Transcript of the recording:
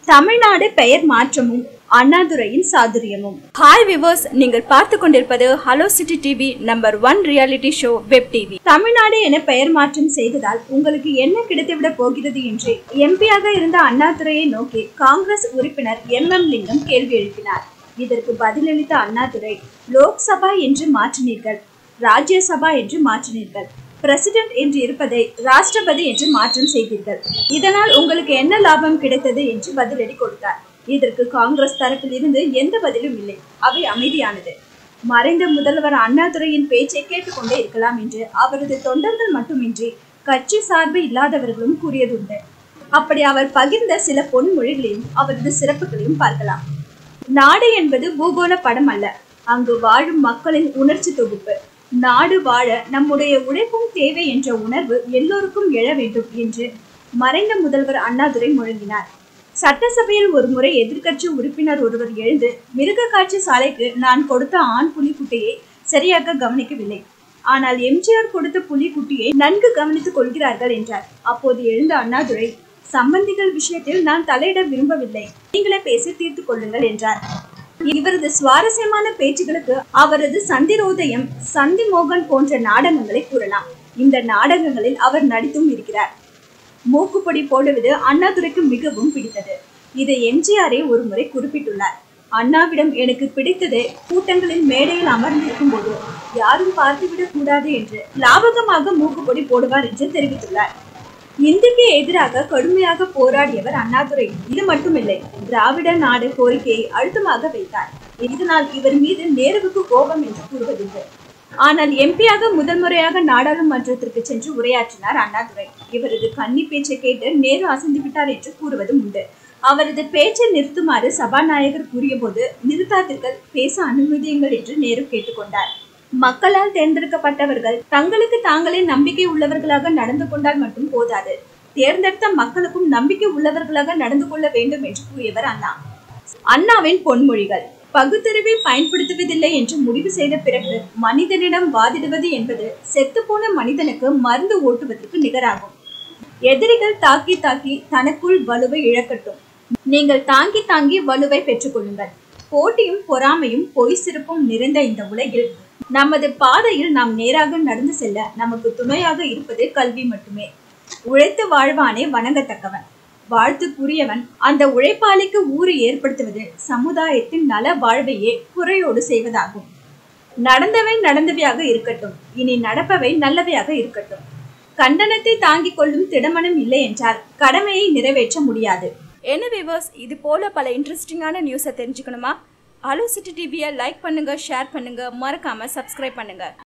தமிழ்நாடு பெயர் மாற்றமும் அண்ணாதுரையின் சாதுரியமும் hi viewers நீங்கள் பார்த்து கொண்டிருப்பது hello city TV number one reality show web TV Tamil Nadu என பெயர் மாற்றம் செய்ததால் உங்களுக்கு என்ன கிடைத்துவிட போகிறது என்று எம்பியாக இருந்த அண்ணாதுரையை நோக்கி காங்கிரஸ் உறுப்பினர் எம் எம் லிங்கம் கேள்வி எழுப்பினார் இதற்கு பதிலளித்த அண்ணாதுரை லோக்சபா என்று மாற்றினீர்கள் ராஜ்யசபா என்று மாற்றினீர்கள் பிரசிடென்ட் என்று இருப்பதை ராஷ்டிரபதி என்று மாற்றம் செய்தீர்கள் இதனால் உங்களுக்கு என்ன லாபம் கிடைத்தது என்று பதிலடி கொடுத்தார் இதற்கு காங்கிரஸ் தரப்பில் இருந்து எந்த பதிலும் இல்லை அவை அமைதியானது மறைந்த முதல்வர் அண்ணாதுரையின் பேச்சை கேட்டுக்கொண்டே இருக்கலாம் என்று அவரது தொண்டர்கள் மட்டுமின்றி கட்சி சார்பு இல்லாதவர்களும் கூறியதுண்டு அப்படி அவர் பகிர்ந்த சில பொன்மொழிகளையும் அவரது சிறப்புகளையும் பார்க்கலாம் நாடு என்பது பூகோள படம் அல்ல அங்கு வாழும் மக்களின் உணர்ச்சி தொகுப்பு நாடு வாழ நம்முடைய உழைப்பும் தேவை என்ற உணர்வு எல்லோருக்கும் எழ வேண்டும் என்று மறைந்த முதல்வர் அண்ணாதுரை முழங்கினார் சட்டசபையில் ஒரு முறை எதிர்க்கட்சி உறுப்பினர் ஒருவர் எழுந்து மிருக காட்சி சாலைக்கு நான் கொடுத்த ஆண் புலிக்குட்டியை சரியாக கவனிக்கவில்லை ஆனால் எம்ஜிஆர் கொடுத்த புலிக்குட்டியை நன்கு கவனித்துக் கொள்கிறார்கள் என்றார் அப்போது எழுந்த அண்ணாதுரை சம்பந்திகள் விஷயத்தில் நான் தலையிட விரும்பவில்லை நீங்களே பேசி தீர்த்து கொள்ளுங்கள் என்றார் இவரது சுவாரஸ்யமான பேச்சுகளுக்கு அவரது சந்திரோதயம் சந்தி மோகன் போன்ற நாடகங்களை கூறலாம் இந்த நாடகங்களில் அவர் நடித்தும் இருக்கிறார் மூக்குப்பொடி போடுவது அண்ணாதுரைக்கு மிகவும் பிடித்தது இதை எம்ஜிஆரே ஒரு முறை குறிப்பிட்டுள்ளார் அண்ணாவிடம் எனக்கு பிடித்தது கூட்டங்களில் மேடையில் அமர்ந்திருக்கும் போது யாரும் பார்த்துவிடக் கூடாது என்று லாபகமாக மூக்குப்பொடி போடுவார் என்று தெரிவித்துள்ளார் இந்துக்கு எதிராக கடுமையாக போராடியவர் அண்ணாதுரை இது மட்டுமில்லை திராவிட நாடு கோரிக்கையை அழுத்தமாக வைத்தார் இதனால் இவர் மீது நேருவுக்கு கோபம் என்று கூறுவதுண்டு ஆனால் எம்பியாக முதல் முறையாக நாடாளுமன்றத்திற்கு சென்று உரையாற்றினார் அண்ணாதுரை இவரது கன்னி பேச்சை கேட்டு நேரு அசந்து விட்டார் என்று கூறுவதும் உண்டு அவரது பேச்சை நிறுத்துமாறு சபாநாயகர் கூறியபோது நிறுத்தாதீர்கள் பேச அனுமதியுங்கள் என்று நேரு கேட்டுக்கொண்டார் மக்களால் தேர்ந்தெடுக்கப்பட்டவர்கள் தங்களுக்கு தாங்களே நம்பிக்கை உள்ளவர்களாக நடந்து கொண்டால் மட்டும் போதாது தேர்ந்தெடுத்த மக்களுக்கும் நம்பிக்கை உள்ளவர்களாக நடந்து கொள்ள வேண்டும் என்று கூறியவர் அண்ணா அண்ணாவின் பொன்மொழிகள் பகுத்தறிவை பயன்படுத்துவதில்லை என்று முடிவு செய்த பிறகு மனிதனிடம் வாதிடுவது என்பது செத்துப்போன மனிதனுக்கு மருந்து ஓட்டுவதற்கு நிகராகும் எதிரிகள் தாக்கி தாக்கி தனக்குள் வலுவை இழக்கட்டும் நீங்கள் தாங்கி தாங்கி வலுவை பெற்றுக்கொள்ளுங்கள் போட்டியும் பொறாமையும் பொய் சிறப்பும் நிறைந்த இந்த உலகில் நமது பாதையில் நாம் நேராக நடந்து செல்ல நமக்கு துணையாக இருப்பது கல்வி மட்டுமே உழைத்து வாழ்வானே வணங்கத்தக்கவன் வாழ்த்துக்குரியவன் அந்த உழைப்பாளிக்கு ஊறு ஏற்படுத்துவது சமுதாயத்தின் நல வாழ்வையே குறையோடு செய்வதாகும் நடந்தவை நடந்தவையாக இருக்கட்டும் இனி நடப்பவை நல்லவையாக இருக்கட்டும் கண்டனத்தை தாங்கிக் கொள்ளும் திடமனம் இல்லை என்றால் கடமையை நிறைவேற்ற முடியாது என்ன விவர்ஸ் இது போல பல இன்ட்ரெஸ்டிங்கான நியூஸை தெரிஞ்சுக்கணுமா ஹலோ சிட்டி டிவியை லைக் பண்ணுங்க ஷேர் பண்ணுங்க மறக்காம சப்ஸ்கிரைப் பண்ணுங்க